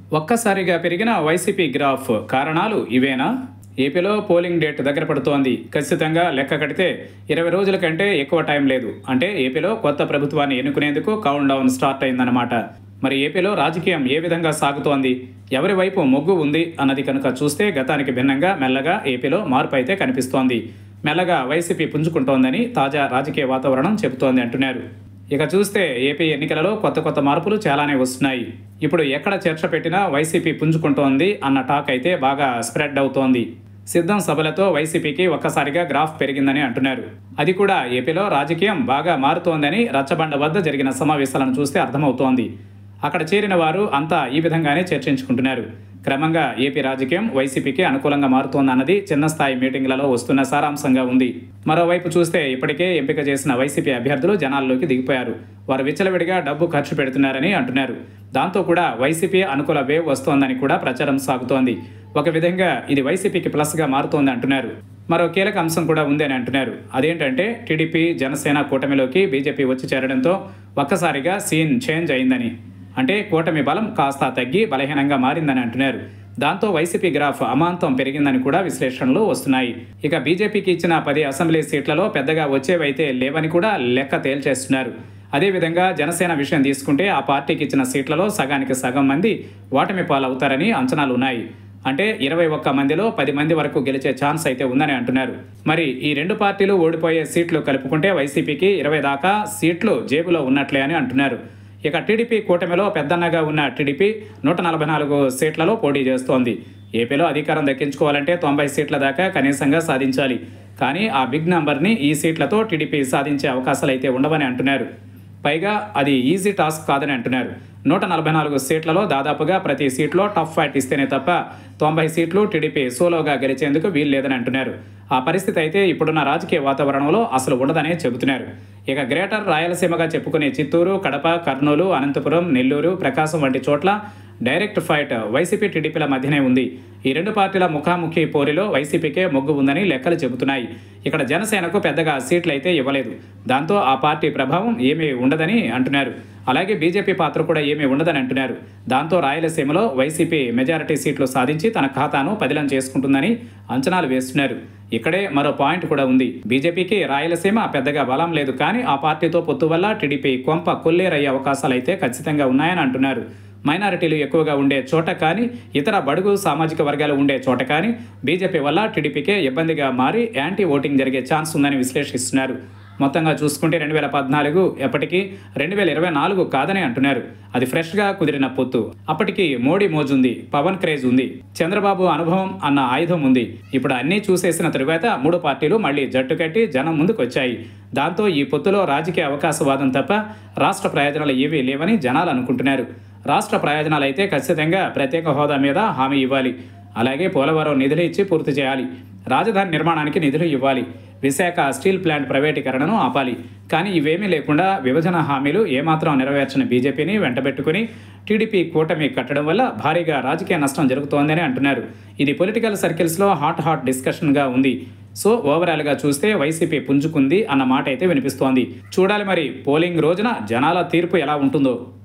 ఒక్కసారిగా పెరిగిన YCP graph కారణాలు ఇవేనా ఏపీలో పోలింగ్ డేట్ దగ్గర పడుతోంది ఖచ్చితంగా లెక్క కడితే ఇరవై రోజుల కంటే ఎక్కువ టైం లేదు అంటే ఏపీలో కొత్త ప్రభుత్వాన్ని ఎన్నుకునేందుకు కౌంట్ డౌన్ స్టార్ట్ అయిందన్నమాట మరి ఏపీలో రాజకీయం ఏ విధంగా సాగుతోంది ఎవరి వైపు మొగ్గు ఉంది అన్నది కనుక చూస్తే గతానికి భిన్నంగా మెల్లగా ఏపీలో మార్పు అయితే కనిపిస్తోంది మెల్లగా వైసీపీ పుంజుకుంటోందని తాజా రాజకీయ వాతావరణం చెబుతోంది అంటున్నారు ఇక చూస్తే ఏపీ ఎన్నికలలో కొత్త కొత్త మార్పులు చాలానే వస్తున్నాయి ఇప్పుడు ఎక్కడ చర్చ పెట్టినా వైసీపీ పుంజుకుంటోంది అన్న టాక్ అయితే బాగా స్ప్రెడ్ అవుతోంది సిద్ధం సభలతో వైసీపీకి ఒక్కసారిగా గ్రాఫ్ పెరిగిందని అంటున్నారు అది కూడా ఏపీలో రాజకీయం బాగా మారుతోందని రచ్చబండ వద్ద జరిగిన సమావేశాలను చూస్తే అర్థమవుతోంది అక్కడ చేరిన వారు అంతా ఈ విధంగానే చర్చించుకుంటున్నారు క్రమంగా ఏపీ రాజకీయం వైసీపీకి అనుకూలంగా మారుతోందన్నది చిన్న స్థాయి మీటింగ్లలో వస్తున్న సారాంశంగా ఉంది మరోవైపు చూస్తే ఇప్పటికే ఎంపిక చేసిన వైసీపీ అభ్యర్థులు జనాల్లోకి దిగిపోయారు వారు విచ్చలవిడిగా డబ్బు ఖర్చు పెడుతున్నారని అంటున్నారు దాంతో కూడా వైసీపీ అనుకూల వేవ్ వస్తోందని కూడా ప్రచారం సాగుతోంది ఒక విధంగా ఇది వైసీపీకి ప్లస్గా మారుతోంది అంటున్నారు మరో కీలక అంశం కూడా ఉందని అంటున్నారు అదేంటంటే టీడీపీ జనసేన కూటమిలోకి బీజేపీ వచ్చి చేరడంతో ఒక్కసారిగా సీన్ చేంజ్ అయిందని అంటే కూటమి బలం కాస్త తగ్గి బలహీనంగా మారిందని అంటున్నారు దాంతో వైసీపీ గ్రాఫ్ అమాంతం పెరిగిందని కూడా విశ్లేషణలు వస్తున్నాయి ఇక బీజేపీకి ఇచ్చిన పది అసెంబ్లీ సీట్లలో పెద్దగా వచ్చేవైతే లేవని కూడా లెక్క తేల్చేస్తున్నారు అదేవిధంగా జనసేన విషయం తీసుకుంటే ఆ పార్టీకి ఇచ్చిన సీట్లలో సగానికి సగం మంది ఓటమి పాలవుతారని అంచనాలు ఉన్నాయి అంటే ఇరవై ఒక్క మందిలో పది మంది వరకు గెలిచే ఛాన్స్ అయితే ఉందని అంటున్నారు మరి ఈ రెండు పార్టీలు ఓడిపోయే సీట్లు కలుపుకుంటే వైసీపీకి ఇరవై దాకా సీట్లు జేబులో ఉన్నట్లే అని అంటున్నారు ఇక టీడీపీ కూటమిలో పెద్దన్నగా ఉన్న టీడీపీ నూట నలభై నాలుగు సీట్లలో పోటీ చేస్తోంది ఏపీలో అధికారం దక్కించుకోవాలంటే తొంభై సీట్ల దాకా కనీసంగా సాధించాలి కానీ ఆ బిగ్ నంబర్ని ఈ సీట్లతో టీడీపీ సాధించే అవకాశాలు అయితే ఉండవని అంటున్నారు పైగా అది ఈజీ టాస్క్ కాదని అంటున్నారు నూట నలభై నాలుగు సీట్లలో దాదాపుగా ప్రతి సీట్లో టఫ్ ఫైట్ ఇస్తేనే తప్ప తొంభై సీట్లు టీడీపీ సోలోగా గెలిచేందుకు వీలు లేదని అంటున్నారు ఆ పరిస్థితి అయితే ఇప్పుడున్న రాజకీయ వాతావరణంలో అసలు ఉండదనే చెబుతున్నారు ఇక గ్రేటర్ రాయలసీమగా చెప్పుకునే చిత్తూరు కడప కర్నూలు అనంతపురం నెల్లూరు ప్రకాశం వంటి చోట్ల డైరెక్ట్ ఫైట్ వైసీపీ టీడీపీల మధ్యనే ఉంది ఈ రెండు పార్టీల ముఖాముఖి పోరిలో వైసీపీకే మొగ్గు ఉందని లెక్కలు చెబుతున్నాయి ఇక్కడ జనసేనకు పెద్దగా సీట్లు అయితే ఇవ్వలేదు దాంతో ఆ పార్టీ ప్రభావం ఏమీ ఉండదని అంటున్నారు అలాగే బీజేపీ పాత్ర కూడా ఏమీ ఉండదని అంటున్నారు దాంతో రాయలసీమలో వైసీపీ మెజారిటీ సీట్లు సాధించి తన ఖాతాను పదిలం చేసుకుంటుందని అంచనాలు వేస్తున్నారు ఇక్కడే మరో పాయింట్ కూడా ఉంది బీజేపీకి రాయలసీమ పెద్దగా బలం లేదు కానీ ఆ పార్టీతో పొత్తు వల్ల టీడీపీ కొంప కొల్లేరయ్యే అవకాశాలు అయితే ఖచ్చితంగా ఉన్నాయని అంటున్నారు మైనారిటీలు ఎక్కువగా ఉండే చోట కానీ ఇతర బడుగు సామాజిక వర్గాలు ఉండే చోట కానీ బీజేపీ వల్ల టీడీపీకే ఇబ్బందిగా మారి యాంటీ ఓటింగ్ జరిగే ఛాన్స్ ఉందని విశ్లేషిస్తున్నారు మొత్తంగా చూసుకుంటే రెండు వేల పద్నాలుగు ఎప్పటికీ రెండు వేల ఇరవై నాలుగు కాదని అంటున్నారు అది ఫ్రెష్గా కుదిరిన పొత్తు అప్పటికి మోడీ మోజుంది పవన్ క్రేజ్ ఉంది చంద్రబాబు అనుభవం అన్న ఆయుధం ఉంది ఇప్పుడు అన్నీ చూసేసిన తరువాత మూడు పార్టీలు మళ్ళీ జట్టు కట్టి జనం ముందుకు వచ్చాయి దాంతో ఈ పొత్తులో రాజకీయ అవకాశవాదం తప్ప రాష్ట్ర ప్రయోజనాలు ఏవీ లేవని జనాలు అనుకుంటున్నారు రాష్ట్ర ప్రయోజనాలు అయితే ఖచ్చితంగా ప్రత్యేక హోదా మీద హామీ ఇవ్వాలి అలాగే పోలవరం నిధులు ఇచ్చి పూర్తి చేయాలి రాజధాని నిర్మాణానికి నిధులు ఇవ్వాలి విశాఖ స్టీల్ ప్లాంట్ ప్రైవేటీకరణను ఆపాలి కానీ ఇవేమీ లేకుండా విభజన హామీలు ఏమాత్రం నెరవేర్చిన బీజేపీని వెంటబెట్టుకుని టీడీపీ కూటమి కట్టడం వల్ల భారీగా రాజకీయ నష్టం జరుగుతోందని అంటున్నారు ఇది పొలిటికల్ సర్కిల్స్లో హాట్ హాట్ డిస్కషన్గా ఉంది సో ఓవరాల్గా చూస్తే వైసీపీ పుంజుకుంది అన్న మాట అయితే వినిపిస్తోంది చూడాలి మరి పోలింగ్ రోజున జనాల తీర్పు ఎలా ఉంటుందో